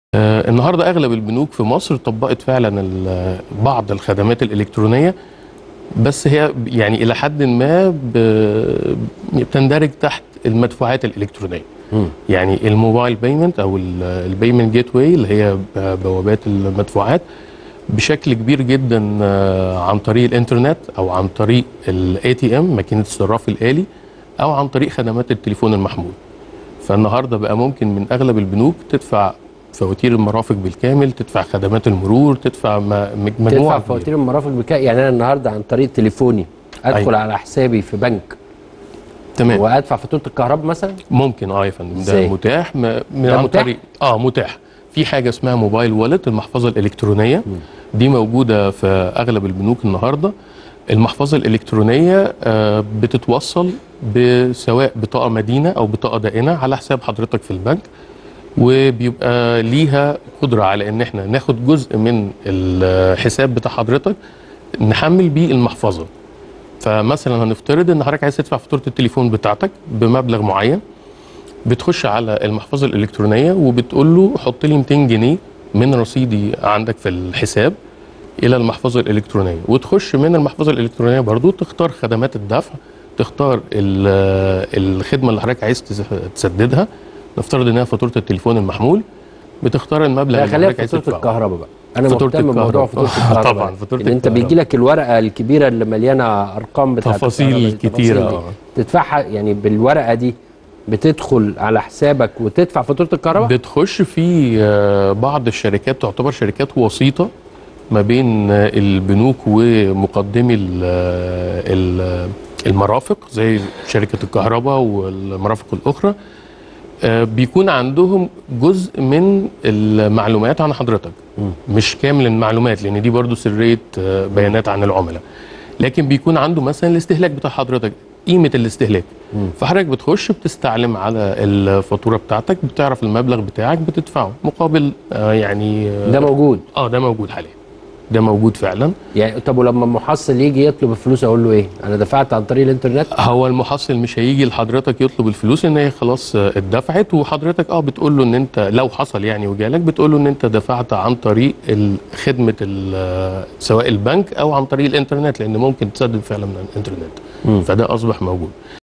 آه، النهارده اغلب البنوك في مصر طبقت فعلا ال- بعض الخدمات الالكترونيه بس هي يعني الى حد ما ب- بتندرج تحت المدفوعات الالكترونيه يعني الموبايل بيمنت او البيمنت جيت واي اللي هي ب- بوابات المدفوعات بشكل كبير جدا آه، عن طريق الانترنت او عن طريق الاي تي ام ماكينه الصراف الالي او عن طريق خدمات التليفون المحمول فالنهارده بقى ممكن من اغلب البنوك تدفع فواتير المرافق بالكامل تدفع خدمات المرور تدفع ما- مجموعه تدفع كبيرة. فواتير المرافق بكام يعني انا النهارده عن طريق تليفوني ادخل أيوة. على حسابي في بنك تمام وادفع فاتوره الكهرباء مثلا ممكن اه يا فندم إزاي؟ ده متاح م- من ده عن متاح؟ طريق اه متاح في حاجه اسمها موبايل والت المحفظه الالكترونيه دي موجوده في اغلب البنوك النهارده المحفظه الالكترونيه آه بتتوصل بسواء بطاقه مدينه او بطاقه دائنه على حساب حضرتك في البنك وبيبقى ليها قدره على ان احنا ناخد جزء من الحساب بتاع حضرتك نحمل بيه المحفظه فمثلا هنفترض ان حضرتك عايز تدفع فاتوره التليفون بتاعتك بمبلغ معين بتخش على المحفظه الالكترونيه وبتقول له حط لي 200 جنيه من رصيدي عندك في الحساب الى المحفظه الالكترونيه وتخش من المحفظه الالكترونيه برضو تختار خدمات الدفع تختار ال- الخدمه اللي حضرتك عايز تس- تسددها نفترض انها فاتوره التليفون المحمول بتختار المبلغ لا اللي خليها حضرتك عايز فاتوره تدفعه الكهرباء بقى انا فاتورة مهتم بموضوع الكهرباء. فاتوره آه، الكهرباء طبعاً، ده. فاتورة ان انت الكهرباء. بيجي لك الورقه الكبيره اللي مليانه ارقام بتاعت تفاصيل الكهرباء دي، كتيرة، التفاصيل آه. دي. تدفعها يعني بالورقه دي بتدخل على حسابك وتدفع فاتوره الكهرباء بتخش في آه، بعض الشركات تعتبر شركات وسيطة ما بين آه، البنوك ومقدمي ال- آه، ال- المرافق زي شركة الكهرباء والمرافق الأخرى آه، بيكون عندهم جزء من المعلومات عن حضرتك مش كامل المعلومات لأن دي برضو سرية آه، بيانات عن العملاء لكن بيكون عنده مثلا الاستهلاك بتاع حضرتك قيمة الاستهلاك فحضرتك بتخش بتستعلم على الفاتورة بتاعتك بتعرف المبلغ بتاعك بتدفعه مقابل آه، يعني آه، ده موجود اه ده موجود حاليا ده موجود فعلا يعني طب ولما المحصل يجي يطلب الفلوس اقول له ايه انا دفعت عن طريق الانترنت هو المحصل مش هيجي لحضرتك يطلب الفلوس ان هي خلاص آه، اتدفعت وحضرتك اه بتقول له ان انت لو حصل يعني وجالك بتقول له ان انت دفعت عن طريق ال- خدمه ال- آه، سواء البنك او عن طريق الانترنت لان ممكن تسدد فعلا من الانترنت فده اصبح موجود